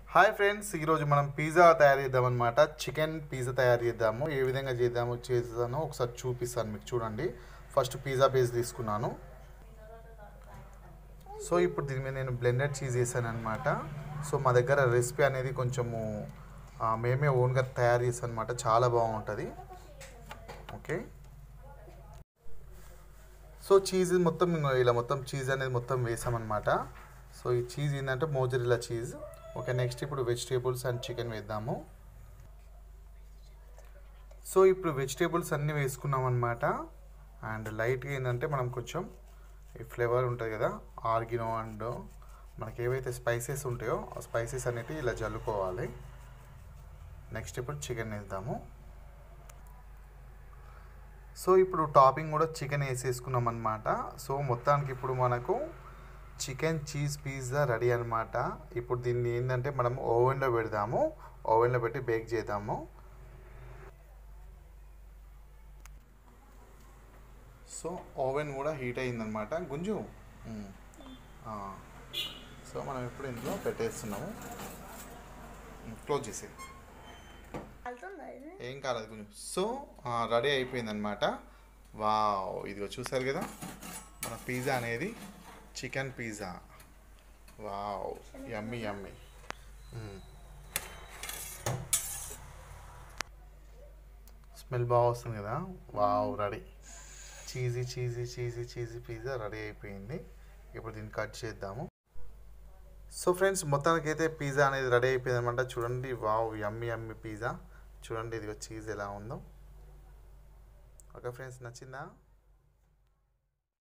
Hi friends ఈరోజు మనం pizza తయారు చేద్దామన్నమాట చికెన్ పిజ్జా తయారు చేద్దాము ఏ విధంగా చేద్దాము చేస్తానో ఒకసారి చూపిస్తాను మీకు చూడండి ఫస్ట్ పిజ్జా బేస్ తీసుకున్నాను సో ఇప్పుడు దీని మీద నేను బ్లెండెడ్ చీజ్ వేసాను అనమాట సో మా దగ్గర రెసిపీ అనేది కొంచెము ఆ, మేమే ఓన్గా తయారు చేస్తాను అనమాట చాలా బాగుంటుంది ఓకే సో చీజ్ మొత్తం ఇలా మొత్తం చీజ్ అనేది మొత్తం వేసామన్నమాట సో ఈ చీజ్ ఏంటంటే మోజరిలా చీజ్ ఓకే నెక్స్ట్ ఇప్పుడు వెజిటేబుల్స్ అండ్ చికెన్ వేద్దాము సో ఇప్పుడు వెజిటేబుల్స్ అన్నీ వేసుకున్నాం అనమాట అండ్ లైట్గా ఏంటంటే మనం కొంచెం ఈ ఫ్లేవర్ ఉంటుంది కదా ఆర్గినో అండ్ మనకి ఏవైతే స్పైసెస్ ఉంటాయో ఆ స్పైసెస్ అనేటివి ఇలా జల్లుకోవాలి నెక్స్ట్ ఇప్పుడు చికెన్ వేద్దాము సో ఇప్పుడు టాపింగ్ కూడా చికెన్ వేసేసుకున్నాం అనమాట సో మొత్తానికి ఇప్పుడు మనకు చికెన్ చీజ్ పిజ్జా రెడీ అనమాట ఇప్పుడు దీన్ని ఏంటంటే మనం ఓవెన్లో పెడదాము ఓవెన్లో పెట్టి బేక్ చేద్దాము సో ఓవెన్ కూడా హీట్ అయిందనమాట గుంజు ఉమ్. ఆ. సో మనం ఇప్పుడు ఇందులో పెట్టేస్తున్నాము క్లోజ్ చేసేది కాలుతుందా ఇది ఏం కాలేదు కొంచెం సో రెడీ అయిపోయిందనమాట వావ్ ఇదిగో చూసారు కదా మన పిజ్జా అనేది chicken pizza wow yummy yummy smell బాగా వస్తుంది కదా wow ready cheesy cheesy cheesy cheesy pizza ready అయిపోయింది ఇప్పుడు దీన్ని కట్ చేద్దాము సో ఫ్రెండ్స్ మొత్తానికి అయితే పిజ్జా అనేది రెడీ అయిపోయింది అనమాట చూడండి వావ్ యమ్మీ యమ్మీ పిజ్జా చూడండి ఇదిగో చీజ్ ఎలా ఉందో ఓకే ఫ్రెండ్స్ నచ్చిందా